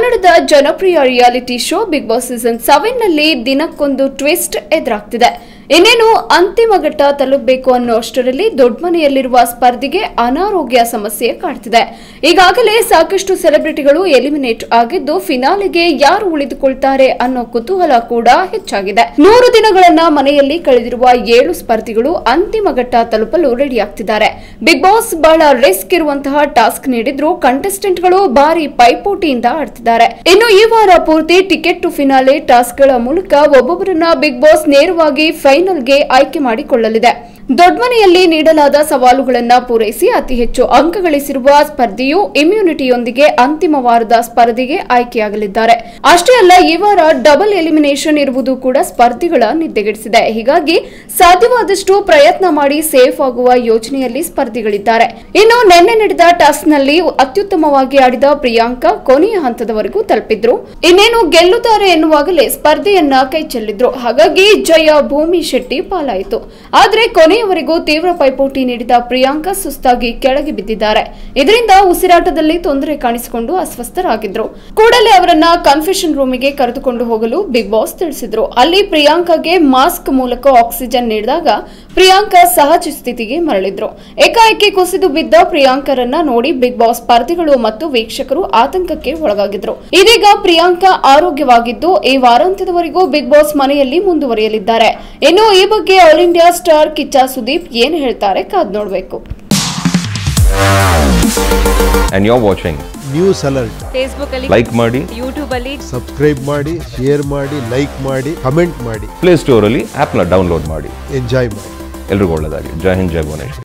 ಕನ್ನಡದ ಜನಪ್ರಿಯ reality show big boss season seven ನಲ್ಲಿ ದಿನಕ್ಕೊಂದು ಟ್ವಿಸ್ಟ್ ಎದುರಾಗ್ತಿದೆ ಇನ್ನೇನು ಅಂತಿಮ ಘಟ್ಟ ತಲುಪಬೇಕು ಅನ್ನೋ ಅಷ್ಟರಲ್ಲಿ ದೊಡ್ಡ ಮನೆಯಲ್ಲಿರುವ ಸ್ಪರ್ಧಿಗೆ ಅನಾರೋಗ್ಯ ಸಮಸ್ಯೆ ಕಾಡ್ತಿದೆ ಈಗಾಗಲೇ ಸಾಕಷ್ಟು ಸೆಲೆಬ್ರಿಟಿಗಳು ಎಲಿಮಿನೇಟ್ ಆಗಿದ್ದು ಫಿನಾಲೆಗೆ ಯಾರು ಉಳಿದುಕೊಳ್ತಾರೆ ಅನ್ನೋ ಕುತೂಹಲ ಕೂಡ ಹೆಚ್ಚಾಗಿದೆ ನೂರು ದಿನಗಳನ್ನ ಮನೆಯಲ್ಲಿ ಕಳೆದಿರುವ ಏಳು ಸ್ಪರ್ಧಿಗಳು ಅಂತಿಮ ಘಟ್ಟ ತಲುಪಲು ರೆಡಿ ಆಗ್ತಿದ್ದಾರೆ ಬಿಗ್ ಬಾಸ್ ಬಹಳ ರಿಸ್ಕ್ ಇರುವಂತಹ ಟಾಸ್ಕ್ ನೀಡಿದ್ರು ಕಂಟೆಸ್ಟೆಂಟ್ಗಳು ಭಾರಿ ಪೈಪೋಟಿಯಿಂದ ಆಡ್ತಿದ್ದಾರೆ ಇನ್ನು ಈ ವಾರ ಪೂರ್ತಿ ಟಿಕೆಟ್ ಟು ಫಿನಾಲೆ ಟಾಸ್ಕ್ಗಳ ಮೂಲಕ ಒಬ್ಬೊಬ್ಬರನ್ನ ಬಿಗ್ ಬಾಸ್ ನೇರವಾಗಿ ಫೈನಲ್ಗೆ ಆಯ್ಕೆ ಮಾಡಿಕೊಳ್ಳಲಿದೆ ದೊಡ್ಮನೆಯಲ್ಲಿ ನೀಡಲಾದ ಸವಾಲುಗಳನ್ನ ಪೂರೈಸಿ ಅತಿ ಹೆಚ್ಚು ಅಂಕ ಗಳಿಸಿರುವ ಸ್ಪರ್ಧಿಯು ಇಮ್ಯುನಿಟಿಯೊಂದಿಗೆ ಅಂತಿಮ ವಾರದ ಸ್ಪರ್ಧೆಗೆ ಆಯ್ಕೆಯಾಗಲಿದ್ದಾರೆ ಅಷ್ಟೇ ಅಲ್ಲ ಈ ವಾರ ಡಬಲ್ ಎಲಿಮಿನೇಷನ್ ಇರುವುದು ಕೂಡ ಸ್ಪರ್ಧಿಗಳ ನಿದ್ದೆಗೆಡಿಸಿದೆ ಹೀಗಾಗಿ ಸಾಧ್ಯವಾದಷ್ಟು ಪ್ರಯತ್ನ ಮಾಡಿ ಸೇಫ್ ಆಗುವ ಯೋಜನೆಯಲ್ಲಿ ಸ್ಪರ್ಧಿಗಳಿದ್ದಾರೆ ಇನ್ನು ನಿನ್ನೆ ನಡೆದ ಟಾಸ್ಕ್ನಲ್ಲಿ ಅತ್ಯುತ್ತಮವಾಗಿ ಆಡಿದ ಪ್ರಿಯಾಂಕಾ ಕೊನೆಯ ಹಂತದವರೆಗೂ ತಲುಪಿದ್ರು ಇನ್ನೇನು ಗೆಲ್ಲುತ್ತಾರೆ ಎನ್ನುವಾಗಲೇ ಸ್ಪರ್ಧೆಯನ್ನ ಕೈ ಚೆಲ್ಲಿದ್ರು ಹಾಗಾಗಿ ಜಯ ಭೂಮಿ ಶೆಟ್ಟಿ ಪಾಲಾಯಿತು ಆದ್ರೆ ಕೊನೆಯವರೆಗೂ ತೀವ್ರ ಪೈಪೋಟಿ ನೀಡಿದ ಪ್ರಿಯಾಂಕಾ ಸುಸ್ತಾಗಿ ಕೆಳಗೆ ಬಿದ್ದಿದ್ದಾರೆ ಇದರಿಂದ ಉಸಿರಾಟದಲ್ಲಿ ತೊಂದರೆ ಕಾಣಿಸಿಕೊಂಡು ಅಸ್ವಸ್ಥರಾಗಿದ್ರು ಕೂಡಲೇ ಅವರನ್ನ ಕನ್ಫೆಷನ್ ರೂಮಿಗೆ ಕರೆದುಕೊಂಡು ಹೋಗಲು ಬಿಗ್ ಬಾಸ್ ತಿಳಿಸಿದ್ರು ಅಲ್ಲಿ ಪ್ರಿಯಾಂಕಾಗೆ ಮಾಸ್ಕ್ ಮೂಲಕ ಆಕ್ಸಿಜನ್ ನೀಡಿದಾಗ ಪ್ರಿಯಾಂಕಾ ಸಹಜ ಸ್ಥಿತಿಗೆ ಮರಳಿದ್ರು ಏಕಾಏಕಿ ಕುಸಿದು ಬಿದ್ದ ಪ್ರಿಯಾಂಕರನ್ನ ನೋಡಿ ಬಿಗ್ ಬಾಸ್ ಸ್ಪರ್ಧಿಗಳು ಮತ್ತು ವೀಕ್ಷಕರು ಆತಂಕಕ್ಕೆ ಒಳಗಾಗಿದ್ರು ಇದೀಗ ಪ್ರಿಯಾಂಕಾ ಆರೋಗ್ಯವಾಗಿದ್ದು ಈ ವಾರಾಂತ್ಯದವರೆಗೂ ಬಿಗ್ ಬಾಸ್ ಮನೆಯಲ್ಲಿ ಮುಂದುವರಿಯಲಿದ್ದಾರೆ ಇನ್ನು ಈ ಬಗ್ಗೆ all India star Kichcha Sudeep ಏನ್ ಹೇಳ್ತಾರೆ ಕಾದ್ ನೋಡ್ಬೇಕು and you're watching. News alert Facebook ಅಲ್ಲಿ Like ಮಾಡಿ ಯೂಟ್ಯೂಬ್ ಅಲ್ಲಿ ಸಬ್ಸ್ಕ್ರೈಬ್ ಮಾಡಿ ಶೇರ್ ಮಾಡಿ ಲೈಕ್ ಮಾಡಿ ಕಮೆಂಟ್ ಮಾಡಿ ಪ್ಲೇ ಸ್ಟೋರಲ್ಲಿ ಆ್ಯಪ್ನ ಡೌನ್ಲೋಡ್ ಮಾಡಿ ಎಂಜಾಯ್ ಮಾಡಿ ಎಲ್ರಿಗೂ ಒಳ್ಳೆಯದಾಗಲಿ ಜೈ ಹಿಂದ್ ಜೈ ಭುವನೇಶ್ವರ್